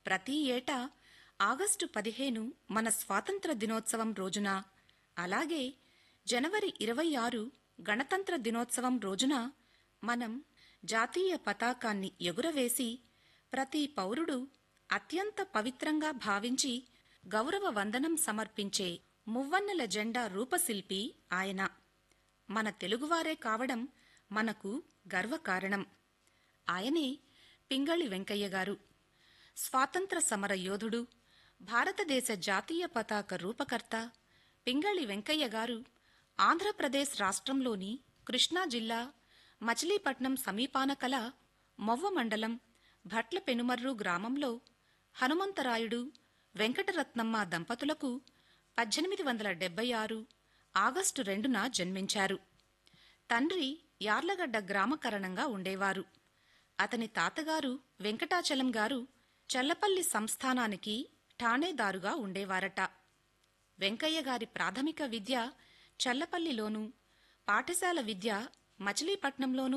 ప్రతి ఏటా ఆగస్టు పదిహేను మన స్వాతంత్ర దినోత్సవం రోజున అలాగే జనవరి ఇరవై ఆరు గణతంత్ర దినోత్సవం రోజున మనం జాతీయ పతాకాన్ని ఎగురవేసి ప్రతి పౌరుడు అత్యంత పవిత్రంగా భావించి గౌరవ వందనం సమర్పించే మువ్వన్నెల జెండా రూపశిల్పి ఆయన మన తెలుగువారే కావడం మనకు గర్వకారణం ఆయనే పింగళి వెంకయ్య గారు స్వాతంత్ర సమర యోధుడు భారతదేశ జాతీయ పతాక రూపకర్త పింగళి వెంకయ్య గారు ఆంధ్రప్రదేశ్ రాష్ట్రంలోని కృష్ణా జిల్లా మచిలీపట్నం సమీపాన కల మొవ్వ మండలం భట్ల పెనుమర్రు గ్రామంలో హనుమంతరాయుడు వెంకటరత్నమ్మ దంపతులకు పద్దెనిమిది వందల డెబ్బై ఆరు ఆగస్టు రెండున జన్మించారు తండ్రి యార్లగడ్డ గ్రామకరణంగా ఉండేవారు అతని తాతగారు వెంకటాచలం గారు చల్లపల్లి సంస్థానానికి ఠాణేదారుగా ఉండేవారట వెంకయ్య గారి ప్రాథమిక విద్య చల్లపల్లిలోనూ పాఠశాల విద్య మచిలీపట్నంలోనూ